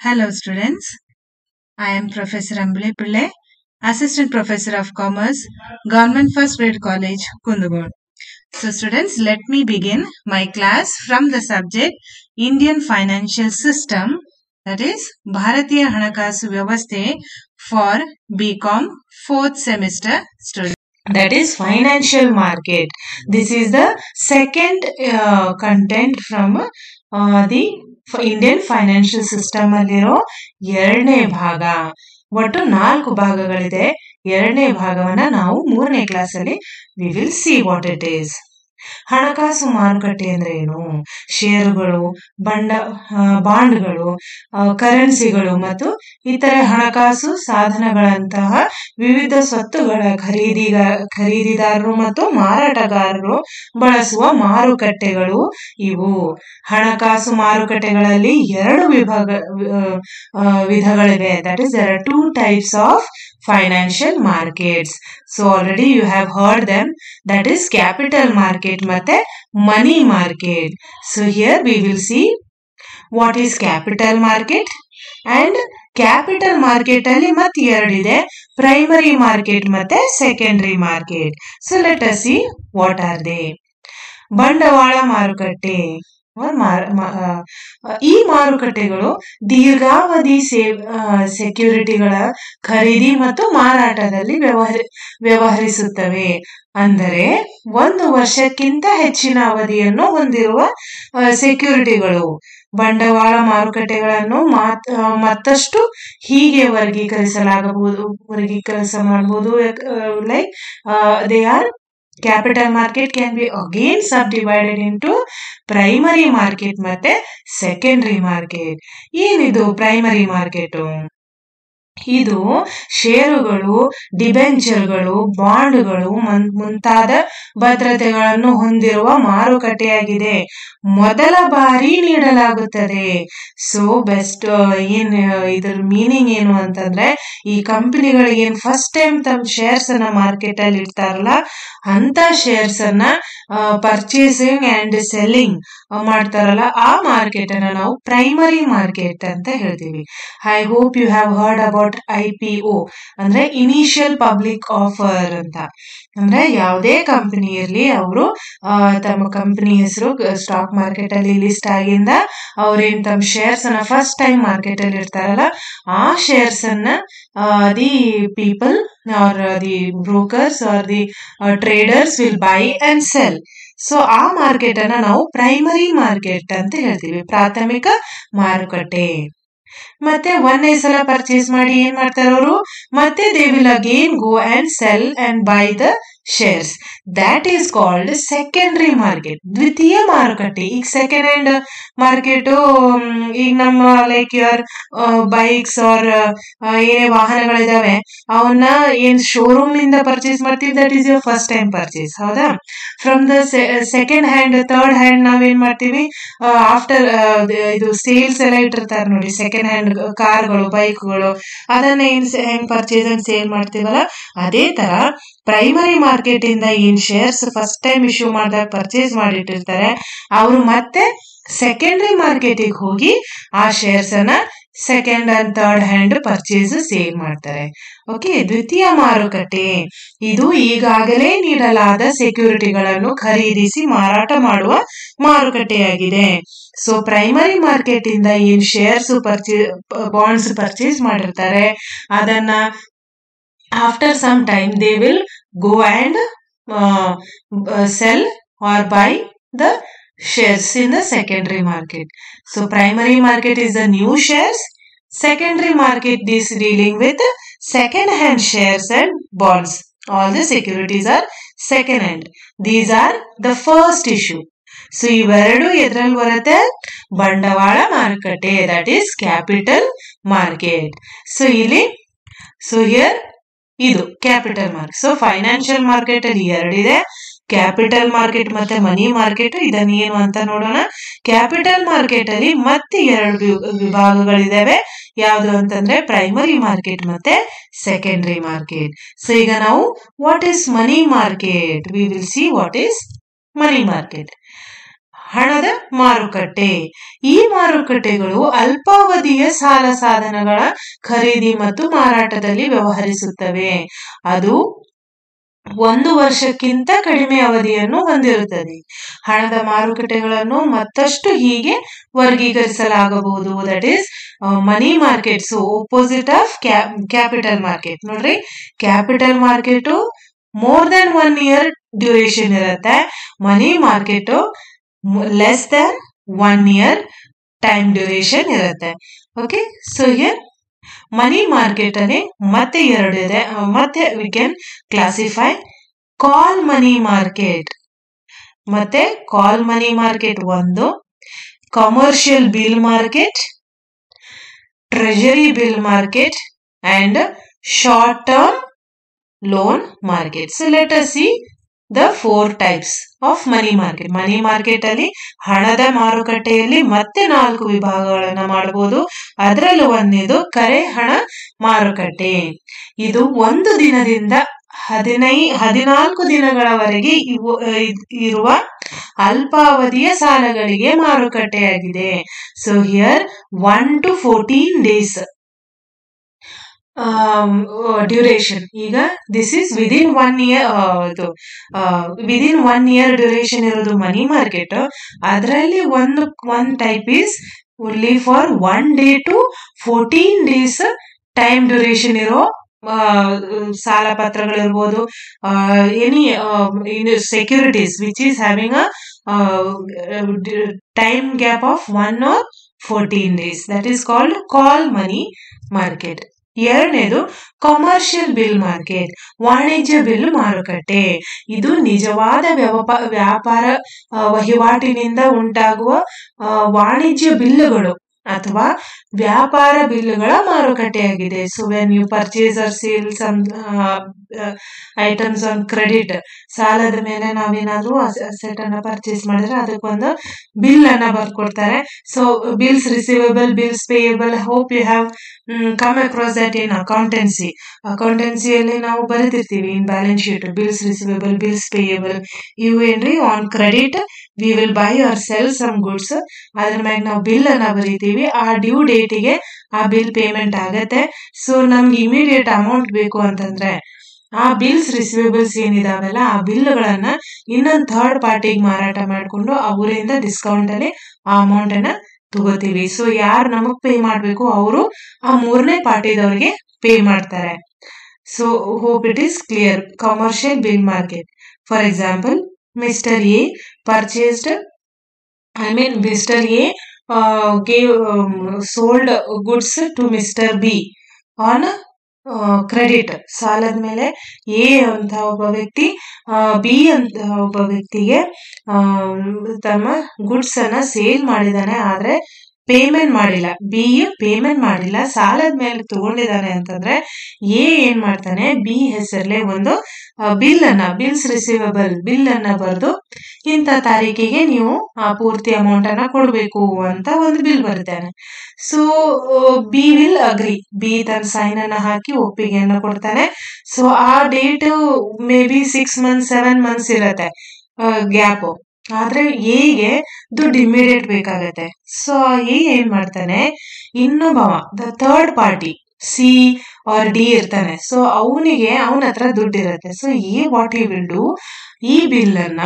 Hello, students. I am Professor Ambule Pillai, Assistant Professor of Commerce, Government First Grade College, Kundugod. So, students, let me begin my class from the subject Indian Financial System, that is Bharatiya Hanakasu Vyavasthe for BCom fourth semester students. that is financial market this is the second uh, content from uh, the f- indian financial system ಅಲ್ಲಿರೋ ಎರಡನೇ ಭಾಗ ಒಟ್ಟು ನಾಲ್ಕು ಭಾಗಗಳಿದೆ ಎರಡನೇ ಭಾಗವನ್ನ ನಾವು ಮೂರನೇ ಕ್ಲಾಸಲ್ಲಿ we will see what it is ಹಣಕಾಸು ಮಾರುಕಟ್ಟೆ ಅಂದ್ರೆ ಏನು ಷೇರುಗಳು ಬಂಡ ಆ, ಬಾಂಡ್ಗಳು ಆ, ಕರೆನ್ಸಿಗಳು ಮತ್ತು ಇತರೆ ಹಣಕಾಸು ಸಾಧನಗಳಂತಹ ವಿವಿಧ ಸ್ವತ್ತುಗಳ ಖರೀದಿಗ ಖರೀದಿದಾರರು ಮತ್ತು ಮಾರಾಟಗಾರರು ಬಳಸುವ ಮಾರುಕಟ್ಟೆಗಳು ಇವು ಹಣಕಾಸು ಮಾರುಕಟ್ಟೆಗಳಲ್ಲಿ ಎರಡು ವಿಭಾಗ ಆ, ಆ, ವಿಧಗಳಿವೆ that is there are two types of financial markets so already you have heard them that is capital market ಮತ್ತೆ money market so here we will see what is capital market and capital market ಅಲ್ಲಿ ಮತ್ತೆ ಎರಡಿದೆ primary market ಮತ್ತೆ secondary market so let us see what are they ಬಂಡವಾಳ ಮಾರುಕಟ್ಟೆ or ಮಾರ್- ಮಾ- ಆ, ಈ ಮಾರುಕಟ್ಟೆಗಳು ದೀರ್ಘಾವಧಿ ಸೇವ್ ಸೆಕ್ಯೂರಿಟಿಗಳ ಖರೀದಿ ಮತ್ತು ಮಾರಾಟದಲ್ಲಿ ವ್ಯವಹರಿ ವ್ಯವಹರಿಸುತ್ತವೆ ಅಂದರೆ ಒಂದು ವರ್ಷಕ್ಕಿಂತ ಹೆಚ್ಚಿನ ಅವಧಿಯನ್ನು ಹೊಂದಿರುವ ಸೆಕ್ಯೂರಿಟಿಗಳು ಬಂಡವಾಳ ಮಾರುಕಟ್ಟೆಗಳನ್ನು ಮಾತ್- ಆ, ಮತ್ತಷ್ಟು ಹೀಗೆ ವರ್ಗೀಕರಿಸಲಾಗಬಹುದು ವರ್ಗೀಕರಿಸ ಮಾಡಬಹುದು like they are capital market can be again sub divided into primary market ಮತ್ತೆ ಸೆಕೆಂಡರಿ ಮಾರ್ಕೆಟ್ ಏನಿದು ಪ್ರೈಮರಿ ಮಾರ್ಕೆಟ್ ಇದು ಷೇರುಗಳು ಡಿಬೆಂಚರ್ಗಳು ಬಾಂಡ್ಗಳು ಮನ್- ಮುಂತಾದ ಭದ್ರತೆಗಳನ್ನು ಹೊಂದಿರುವ ಮಾರುಕಟ್ಟೆಯಾಗಿದೆ ಮೊದಲ ಬಾರಿ ನೀಡಲಾಗುತ್ತದೆ ಸೊ ಬೆಸ್ಟ್ ಏನ್ ಆ, ಇದ್ರ ಮೀನಿಂಗ್ ಏನು ಅಂತಂದ್ರೆ ಈ ಕಂಪನಿಗಳಿಗೆ ಏನ್ ಫಸ್ಟ್ ಟೈಮ್ ತಮ್ಮ ಶೇರ್ಸ್ ಅನ್ನ ಮಾರ್ಕೆಟ್ ಅಲ್ಲಿ ಇಡ್ತಾರಲ್ಲ ಅಂತ ಶೇರ್ಸ್ ಅನ್ನ ಪರ್ಚೇಸಿಂಗ್ ಅಂಡ್ ಸೆಲ್ಲಿಂಗ್ ಮಾಡ್ತಾರಲ್ಲ ಆ ಮಾರ್ಕೆಟ್ ಅನ್ನ ನಾವು ಪ್ರೈಮರಿ ಮಾರ್ಕೆಟ್ ಅಂತ ಹೇಳ್ತೀವಿ I hope you have heard about I P O ಅಂದ್ರೆ ಇನಿಷಿಯಲ್ ಪಬ್ಲಿಕ್ ಆಫರ್ ಅಂತ ಅಂದ್ರೆ ಯಾವುದೇ ಕಂಪನಿ ಇರಲಿ ಅವರು ತಮ್ಮ ಕಂಪನಿ ಹೆಸರು ಸ್ಟಾಕ್ ಮಾರ್ಕೆಟ್ ಅಲ್ಲಿ ಲಿಸ್ಟ್ ಆಗಿಂದ ಅವ್ರೇನ್ ತಮ್ಮ ಶೇರ್ಸ್ ಅನ್ನ ಫಸ್ಟ್ ಟೈಮ್ ಮಾರ್ಕೆಟ್ ಅಲ್ಲಿ ಇಡ್ತಾರಲ್ಲ ಆ ಶೇರ್ಸ್ ಅನ್ನ the people or the brokers or the traders will buy and sell so ಆ ಮಾರ್ಕೆಟ್ ಅನ್ನ ನಾವು ಪ್ರೈಮರಿ ಮಾರ್ಕೆಟ್ ಅಂತ ಹೇಳ್ತೀವಿ ಪ್ರಾಥಮಿಕ ಮಾರುಕಟ್ಟೆ ಮತ್ತೆ ಒಂದೇ ಸಲ ಪರ್ಚೇಸ್ ಮಾಡಿ ಏನ್ ಮಾಡ್ತಾರೆ ಅವರು ಮತ್ತೆ they will again go and sell and buy the shares that is called secondary market ದ್ವಿತೀಯ ಮಾರುಕಟ್ಟೆ ಈಗ ಸೆಕೆಂಡ್ ಹ್ಯಾಂಡ್ ಮಾರ್ಕೆಟ್ ಈಗ ನಮ್ಮ ಲೈಕ್ ಯುವರ್ ಬೈಕ್ಸ್ ಆರ್ ಏನೇ ವಾಹನಗಳಿದಾವೆ ಅವನ್ನ ಏನ್ ಶೋರೂಮ್ ಇಂದ ಪರ್ಚೇಸ್ ಮಾಡ್ತೀವಿ that is your first time purchase ಹೌದಾ from the second hand third hand ನಾವೇನ್ ಮಾಡ್ತೀವಿ ಆಫ್ಟರ್ ಇದು ಸೇಲ್ಸ್ ಎಲ್ಲ ಇಟ್ಟಿರ್ತಾರೆ ನೋಡಿ ಸೆಕೆಂಡ್ ಹ್ಯಾಂಡ್ ಕಾರ್ಗಳು ಬೈಕ್ಗಳು ಅದನ್ನ ಏನ್ ಸ- ಹೆಂಗ್ ಪರ್ಚೇಸ್ ಅಂಡ್ ಸೇಲ್ ಮಾಡ್ತೀವಲ್ಲ ಅದೇ ತರ ಪ್ರೈಮರಿ ಮಾರ್ಕೆಟ್ ಇಂದ ಏನ್ ಶೇರ್ಸ್ ಫಸ್ಟ್ ಟೈಮ್ ಇಶ್ಯೂ ಮಾಡಿದಾಗ ಪರ್ಚೇಸ್ ಮಾಡಿಟ್ಟಿರ್ತಾರೆ ಅವರು ಮತ್ತೆ ಸೆಕೆಂಡರಿ ಮಾರ್ಕೆಟಿಗೆ ಹೋಗಿ ಆ ಶೇರ್ಸ್ ಅನ್ನ second and third hand purchase sale ಮಾಡ್ತಾರೆ ಓಕೆ ದ್ವಿತೀಯ ಮಾರುಕಟ್ಟೆ ಇದು ಈಗಾಗಲೇ ನೀಡಲಾದ ಸೆಕ್ಯೂರಿಟಿಗಳನ್ನು ಖರೀದಿಸಿ ಮಾರಾಟ ಮಾಡುವ ಮಾರುಕಟ್ಟೆಯಾಗಿದೆ ಸೊ ಪ್ರೈಮರಿ ಮಾರ್ಕೆಟ್ ಇಂದ ಏನ್ ಶೇರ್ಸ್ ಪರ್ಚೇ ಬಾಂಡ್ಸ್ ಪರ್ಚೇಸ್ ಮಾಡಿರ್ತಾರೆ ಅದನ್ನ after some time they will go and sell or buy the shares in the secondary market. So primary market is the new shares. Secondary market is dealing with second hand shares and bonds. All the securities are second hand. These are the first issue. So ಇವೆರಡು ಎದ್ರಲ್ಲಿ ಬರುತ್ತೆ ಬಂಡವಾಳ ಮಾರುಕಟ್ಟೆ that is capital market so ಇಲ್ಲಿ so here ಇದು capital market so financial market ಅಲ್ಲಿ ಎರಡಿದೆ capital market ಮತ್ತೆ ಮನಿ ಮಾರ್ಕೆಟ್ ಇದನ್ನ ಏನು ಅಂತ ನೋಡೋಣ ಕ್ಯಾಪಿಟಲ್ ಮಾರ್ಕೆಟ್ ಅಲ್ಲಿ ಮತ್ತೆ ಎರಡು ವಿ- ವಿಭಾಗಗಳಿದಾವೆ ಯಾವುದು ಅಂತಂದ್ರೆ ಪ್ರೈಮರಿ ಮಾರ್ಕೆಟ್ ಮತ್ತೆ ಸೆಕೆಂಡರಿ ಮಾರ್ಕೆಟ್ ಸೊ ಈಗ ನಾವು what is money market we will see what is money market ಹಣದ ಮಾರುಕಟ್ಟೆ ಈ ಮಾರುಕಟ್ಟೆಗಳು ಅಲ್ಪಾವಧಿಯ ಸಾಲ ಸಾಧನಗಳ ಖರೀದಿ ಮತ್ತು ಮಾರಾಟದಲ್ಲಿ ವ್ಯವಹರಿಸುತ್ತವೆ ಅದು ಒಂದು ವರ್ಷಕ್ಕಿಂತ ಕಡಿಮೆ ಅವಧಿಯನ್ನು ಹೊಂದಿರುತ್ತದೆ ಹಣದ ಮಾರುಕಟ್ಟೆಗಳನ್ನು ಮತ್ತಷ್ಟು ಹೀಗೆ ವರ್ಗೀಕರಿಸಲಾಗಬಹುದು that is money markets opposite of capital market ನೋಡ್ರಿ capital market more than one year duration ಇರುತ್ತೆ money market less than one year time duration ಇರುತ್ತೆ okay so here money market ಅಲ್ಲಿ ಮತ್ತೆ ಎರಡು ಇದೆ ಅಹ್, ಮತ್ತೆ we can classify call money market ಮತ್ತೆ ಕಾಲ್ ಮನಿ ಮಾರ್ಕೆಟ್ ಒಂದು commercial bill market treasury bill market and short term loan market so let us see the four types of money market money market ಅಲ್ಲಿ ಹಣದ ಮಾರುಕಟ್ಟೆಯಲ್ಲಿ ಮತ್ತೆ ನಾಲ್ಕು ವಿಭಾಗಗಳನ್ನ ಮಾಡಬಹುದು ಅದರಲ್ಲೂ ಒಂದೇದು ಕರೆ ಹಣ ಮಾರುಕಟ್ಟೆ ಇದು ಒಂದು ದಿನದಿಂದ ಹದಿನೈ ಹದಿನಾಲ್ಕು ದಿನಗಳವರೆಗೆ ಇವು- ಇದ್- ಇರುವ ಅಲ್ಪಾವಧಿಯ ಸಾಲಗಳಿಗೆ ಮಾರುಕಟ್ಟೆಯಾಗಿದೆ so here one to fourteen days duration ಈಗ this is within one year ಇದು ವಿದಿನ್ ಒನ್ ಇಯರ್ ಡ್ಯೂರೇಷನ್ ಇರೋದು ಮನಿ ಮಾರ್ಕೆಟ್ ಅದರಲ್ಲಿ ಒಂದು one type is only for one day to fourteen days time duration ಇರೋ ಆ, ಸಾಲ ಪತ್ರಗಳಿರ್ಬೋದು any securities which is having a time gap of one or fourteen days that is called call money market ಎರಡನೇದು commercial bill market ವಾಣಿಜ್ಯ bill ಮಾರುಕಟ್ಟೆ ಇದು ನಿಜವಾದ ವ್ಯವಪ ವ್ಯಾಪಾರ ಆ, ವಹಿವಾಟಿನಿಂದ ಉಂಟಾಗುವ ಆ, ವಾಣಿಜ್ಯ ಬಿಲ್ಲುಗಳು ಅಥವಾ ವ್ಯಾಪಾರ ಬಿಲ್ಲುಗಳ ಮಾರುಕಟ್ಟೆಯಾಗಿದೆ so when you purchase or sale some items on credit ಸಾಲದ ಮೇಲೆ ನಾವೇನಾದ್ರೂ ಅಸೆಟ್ ಅನ್ನ ಪರ್ಚೇಸ್ ಮಾಡಿದ್ರೆ ಅದಕ್ಕೊಂದು ಬಿಲ್ ಅನ್ನ ಬರ್ಕೊಡ್ತಾರೆ so bills receivable bills payable hope you have come across that in accountancy ಅಕೌಂಟೆನ್ಸಿಯಲ್ಲಿ ನಾವು ಬರೆದಿರ್ತೀವಿ in balance sheet bills receivable bills payable ಇವು ಏನ್ರಿ on credit we will buy or sell some goods ಅದ್ರ ಮ್ಯಾಗ ನಾವು ಬಿಲ್ ಅನ್ನ ಬರೀತೀವಿ ಆ ಡ್ಯೂ ಡೇಟಿಗೆ ಆ ಬಿಲ್ ಪೇಮೆಂಟ್ ಆಗತ್ತೆ ಸೊ ನಮ್ಗೆ ಇಮಿಡಿಯೇಟ್ ಅಮೌಂಟ್ ಬೇಕು ಅಂತಂದ್ರೆ ಆ ಬಿಲ್ಸ್ ರಿಸೀವೇಬಲ್ಸ್ ಏನಿದಾವಲ್ಲ ಆ ಬಿಲ್ಗಳನ್ನ ಇನ್ನೊಂದು ಥರ್ಡ್ ಪಾರ್ಟಿಗೆ ಮಾರಾಟ ಮಾಡಿಕೊಂಡು ಅವರಿಂದ ಡಿಸ್ಕೌಂಟ್ ಅಲ್ಲಿ ಆ ಅಮೌಂಟ್ ಅನ್ನ ತಗೋತೀವಿ ಸೊ ಯಾರು ನಮಗ್ ಪೇ ಮಾಡ್ಬೇಕು ಅವರು ಆ ಮೂರನೇ ಪಾರ್ಟಿದವ್ರಿಗೆ ಪೇ ಮಾಡ್ತಾರೆ so hope it is clear commercial bill market for example mister A purchased I mean mister A gave sold goods to mister B on credit ಸಾಲದ ಮೇಲೆ ಎ ಅಂತ ಒಬ್ಬ ವ್ಯಕ್ತಿ ಬಿ ಅಂತ ಒಬ್ಬ ವ್ಯಕ್ತಿಗೆ ಆ, ತಮ್ಮ ಗುಡ್ಸ್ ಅನ್ನ ಸೇಲ್ ಮಾಡಿದಾನೆ ಆದ್ರೆ ಪೇಮೆಂಟ್ ಮಾಡಿಲ್ಲ ಬಿ ಪೇಮೆಂಟ್ ಮಾಡಿಲ್ಲ ಸಾಲದ ಮೇಲೆ ತಗೊಂಡಿದ್ದಾನೆ ಅಂತಂದ್ರೆ ಎ ಏನ್ ಮಾಡ್ತಾನೆ ಬಿ ಹೆಸರಲ್ಲೇ ಒಂದು ಬಿಲ್ ಅನ್ನ ಬಿಲ್ಸ್ ರಿಸೀವಬಲ್ ಬಿಲ್ ಅನ್ನ ಬರೆದು ಇಂಥ ತಾರೀಕಿಗೆ ನೀವು ಆ ಪೂರ್ತಿ ಅಮೌಂಟ್ ಅನ್ನ ಕೊಡ್ಬೇಕು ಅಂತ ಒಂದು ಬಿಲ್ ಬರೀತಾನೆ so B will agree B ತನ್ನ ಸೈನ್ ಅನ್ನ ಹಾಕಿ ಒಪ್ಪಿಗೆಯನ್ನ ಕೊಡ್ತಾನೆ ಸೊ ಆ date may be six months seven months ಇರತ್ತೆ ಗ್ಯಾಪ್ ಆದ್ರೆ ಎಗೆ ದುಡ್ಡು ಇಮಿಡಿಯೇಟ್ ಬೇಕಾಗತ್ತೆ ಸೊ ಎ ಏನ್ ಮಾಡ್ತಾನೆ ಇನ್ನೊಬ್ಬವ the third party C or D ಇರ್ತಾನೆ ಸೊ ಅವನಿಗೆ ಅವನ ಹತ್ರ ದುಡ್ಡು ಇರತ್ತೆ so A what you will do ಈ ಬಿಲ್ ಅನ್ನ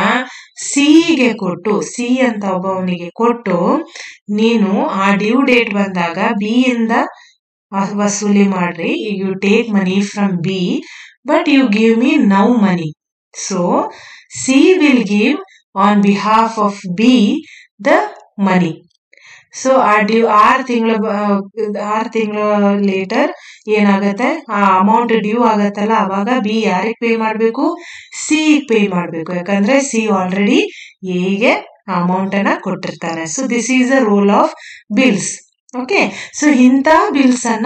ಸಿಗೆ ಕೊಟ್ಟು ಸಿ ಅಂತ ಒಬ್ಬವನಿಗೆ ಕೊಟ್ಟು ನೀನು ಆ ಡ್ಯೂ ಡೇಟ್ ಬಂದಾಗ ಬಿ ಇಂದ ವ- ವಸೂಲಿ ಮಾಡ್ರಿ you take money from B but you give me now money so C will give on behalf of B the money so ಆ ಡ್ಯೂ ಆರು ತಿಂಗಳ ಆರು ತಿಂಗಳ ಲೇಟರ್ ಏನಾಗತ್ತೆ ಆ ಅಮೌಂಟ್ ಡ್ಯೂ ಆಗತ್ತಲ್ಲ ಅವಾಗ ಬಿ ಯಾರಿಗೆ ಪೇ ಮಾಡಬೇಕು ಸಿ ಪೇ ಮಾಡಬೇಕು ಯಾಕಂದ್ರೆ ಸಿ ಆಲ್ರೆಡಿ ಎಗೆ ಅಮೌಂಟ್ ಅನ್ನ ಕೊಟ್ಟಿರ್ತಾನೆ so this is the role of bills okay so ಇಂಥ ಬಿಲ್ಸ್ ಅನ್ನ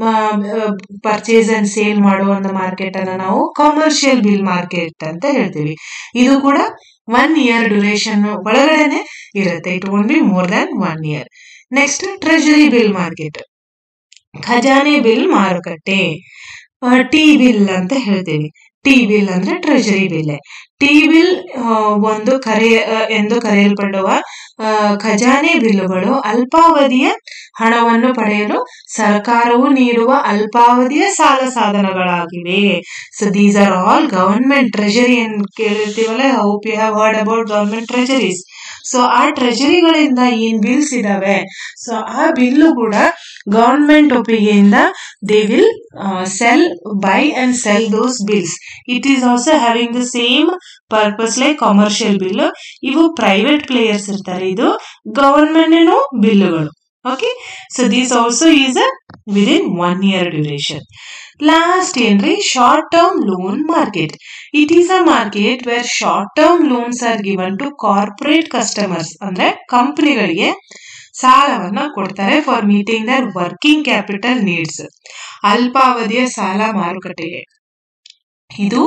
ಪರ್ಚೇಸ್ ಅಂಡ್ ಸೇಲ್ ಮಾಡುವ ಒಂದು ಮಾರ್ಕೆಟ್ ಅನ್ನ ನಾವು ಕಮರ್ಷಿಯಲ್ ಬಿಲ್ ಮಾರ್ಕೆಟ್ ಅಂತ ಹೇಳ್ತೀವಿ ಇದು ಕೂಡ ಒನ್ ಇಯರ್ ಡ್ಯೂರೇಷನ್ ಒಳಗಡೆನೆ ಇರುತ್ತೆ it won't be more than one year next treasury bill market ಖಜಾನೆ ಬಿಲ್ ಮಾರುಕಟ್ಟೆ ಟಿ ಬಿಲ್ ಅಂತ ಹೇಳ್ತೀವಿ ಟಿ ಬಿಲ್ ಅಂದ್ರೆ ಟ್ರೆಜರಿ ಬಿಲ್ ಟಿ ಬಿಲ್ ಒಂದು ಕರೆಯ ಆ, ಎಂದು ಕರೆಯಲ್ಪಡುವ ಆ, ಖಜಾನೆ ಬಿಲ್ಲುಗಳು ಅಲ್ಪಾವಧಿಯ ಹಣವನ್ನು ಪಡೆಯಲು ಸರ್ಕಾರವು ನೀಡುವ ಅಲ್ಪಾವಧಿಯ ಸಾಲ ಸಾಧನಗಳಾಗಿವೆ so these are all government treasury ಅಂತ ಕೇಳಿರ್ತೀವಲ್ಲ hope you have heard about government treasuries so ಆ ಟ್ರೆಜರಿಗಳಿಂದ ಏನ್ ಬಿಲ್ಸ್ ಇದಾವೆ ಸೊ ಆ ಬಿಲ್ಲು ಕೂಡ ಗವರ್ಮೆಂಟ್ ಒಪ್ಪಿಗೆಯಿಂದ they will sell buy and sell those bills it is also having the same purpose like commercial bill ಇವು ಪ್ರೈವೇಟ್ ಪ್ಲೇಯರ್ಸ್ ಇರ್ತಾರೆ ಇದು ಗವರ್ಮೆಂಟ್ ಬಿಲ್ಲುಗಳು okay so this also is a within one year duration last ಏನ್ರಿ short term loan market it is a market where short term loans are given to corporate customers ಅಂದ್ರೆ ಕಂಪನಿಗಳಿಗೆ ಸಾಲವನ್ನ ಕೊಡ್ತಾರೆ for meeting their working capital needs ಅಲ್ಪಾವಧಿಯ ಸಾಲ ಮಾರುಕಟ್ಟೆಗೆ ಇದು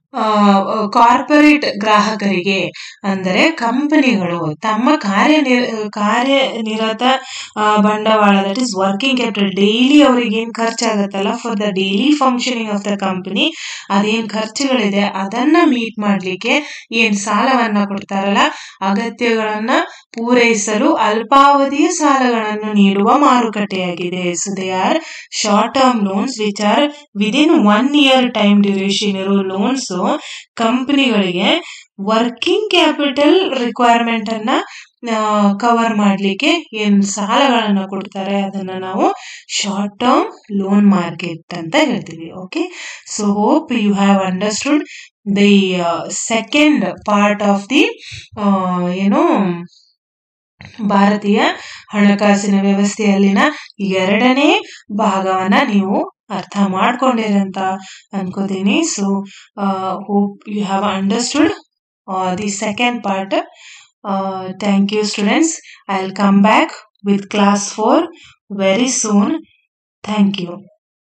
corporate ಗ್ರಾಹಕರಿಗೆ ಅಂದರೆ ಕಂಪನಿಗಳು ತಮ್ಮ ಕಾರ್ಯ ಕಾರ್ಯನಿರತ ಆ, ಬಂಡವಾಳ that is working capital daily ಅವ್ರಿಗೆ ಏನ್ ಖರ್ಚಾಗತ್ತಲ್ಲ for the daily functioning of the company ಅದೇನ್ ಖರ್ಚುಗಳಿದೆ ಅದನ್ನ ಮೀಟ್ ಮಾಡ್ಲಿಕ್ಕೆ ಏನ್ ಸಾಲವನ್ನ ಕೊಡ್ತಾರಲ್ಲ ಅಗತ್ಯಗಳನ್ನ ಪೂರೈಸಲು ಅಲ್ಪಾವಧಿಯ ಸಾಲಗಳನ್ನು ನೀಡುವ ಮಾರುಕಟ್ಟೆಯಾಗಿದೆ so they are short term loans which are within one year time duration ಇರೋ ಲೋನ್ಸ್ ಕಂಪನಿಗಳಿಗೆ ವರ್ಕಿಂಗ್ ಕ್ಯಾಪಿಟಲ್ ರಿಕ್ವೈರ್ಮೆಂಟ್ ಅನ್ನ ಕವರ್ ಮಾಡ್ಲಿಕ್ಕೆ ಏನ್ ಸಾಲಗಳನ್ನ ಕೊಡ್ತಾರೆ ಅದನ್ನ ನಾವು ಶಾರ್ಟ್ ಟರ್ಮ್ ಲೋನ್ ಮಾರ್ಕೆಟ್ ಅಂತ ಹೇಳ್ತೀವಿ okay so hope you have understood the second part of the ಏನು ಭಾರತೀಯ ಹಣಕಾಸಿನ ವ್ಯವಸ್ಥೆಯಲ್ಲಿನ ಎರಡನೇ ಭಾಗವನ್ನ ನೀವು ಅರ್ಥ ಮಾಡ್ಕೊಂಡಿರಂತ ಅನ್ಕೋತೀನಿ so hope you have understood the second part thank you students I will come back with class 4 very soon. Thank you.